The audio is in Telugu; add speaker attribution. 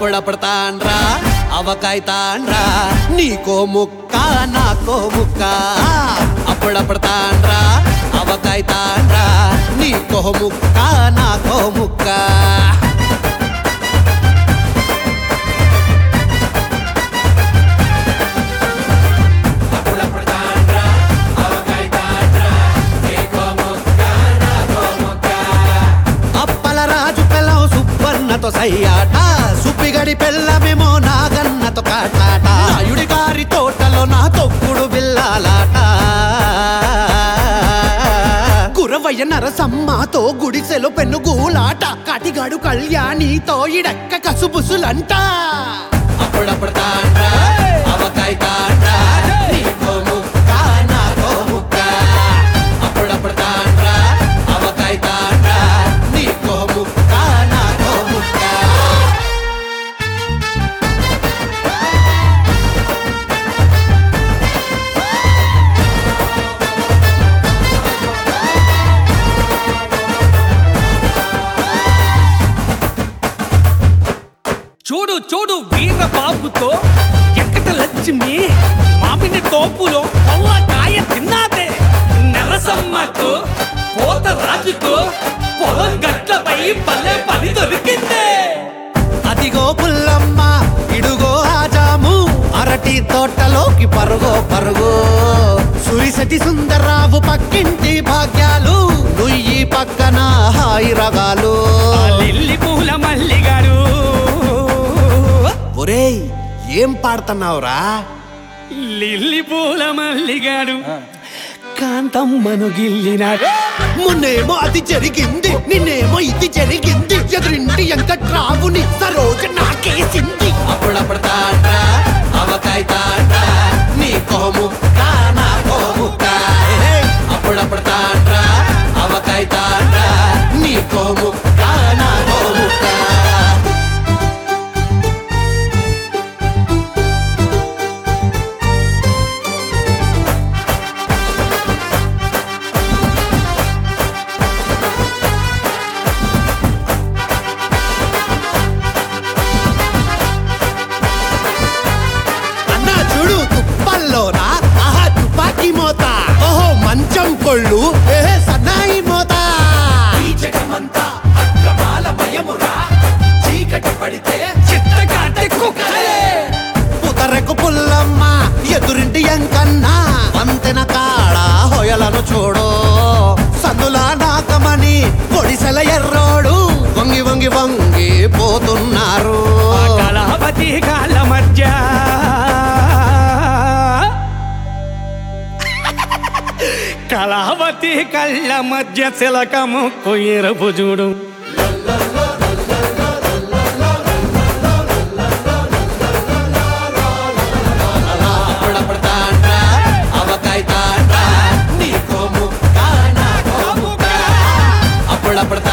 Speaker 1: అప్పుడప్పుడు తాండ్రా అవకాయ తాండ్రా నీకో ముక్క నాకో ముక్క అప్పుడప్పుడు తాండ్రా అవకాయ తాండ్రా నీకో ముక్క నాకో ముక్క అప్పల రాజు పెళ్ళం సుబ్బన్నతో సయ్యాట సుప్పిగడి పెళ్ళమేమో నాగన్నతో కాటాట నాయుడి గారి తోటలో నా తొక్కుడు బిల్లాలాట గురవయ్య నరసమ్మతో గుడిసెలో పెన్నుగూలాట కటిగాడు కళ్యాణితో ఇడక్క కసుబుసులంట అప్పుడప్పుడు తాండ్రా అవకాయ తాండ్రా నీకో ముక్క నాకో ముక్క అప్పుడప్పుడు తాండ్రా అవకాయ తాండ్రా నీకో ముక్క నాకో ముక్క
Speaker 2: చూడు చూడు వీర బాబుతో ఎక్కట లక్ష్మి మామిడి తోపులో కాయ తిన్నాదే నరసమ్మకు పోత రాజుకు పొలం గట్లపై పల్లె పని దొరికిందే
Speaker 1: అదిగో పుల్లమ్మ ఇడుగో ఆజాము అరటి తోటలోకి పరుగో పరుగు సురిసటి సుందర్రావు పక్కింటి భాగ్యాలు నుయ్యి పక్కన హాయి రగాలు
Speaker 2: ఆ లిల్లి పూల మల్లిగాడు
Speaker 1: ఒరేయ్ ఏం పాడుతున్నావురా
Speaker 2: లిల్లి పూల మల్లిగాడు కాంతమ్మను గిల్లినాడు
Speaker 1: మొన్నేమో అది జరిగింది నిన్నేమో ఇది జరిగింది ఎదురింటి వెంకట్రావుని సరోజ నాకేసింది అప్పుడప్పుడు తాండ్రా అవకాయ తాండ్రా నీ కోము నా కోముక్క అప్పుడప్పుడు తాండ్రా అవకాయ తాండ్రా నీ కోము నా కోముక్క అన్నా చూడు తుప్పల్లోనా ఆహా తుపాకీ మోత ఓహో మంచం కొళ్ళు ఏహే సన్నాయి మోత చీకటి పడితే
Speaker 2: చిత్తకాటి కుక్కలే
Speaker 1: పుతరకు పుల్లమ్మ ఎదురింటి ఎంకన్నా వంతెన కాడ హొయలను చూడు సందుల నాకమని పొడిసెల ఎర్రోడు వంగి వంగి వంగి పోతున్నారు
Speaker 2: ఆ కళావతి కాళ్ళ మధ్య కళావతి కళ్ళ మధ్య చిలకము కొయ్యరపు చూడు
Speaker 1: అప్పుడప్పుడు తాండ్రా అవకాయ తాండ్రా నీకో ముక్క నాకో ముక్క అప్పుడప్పుడు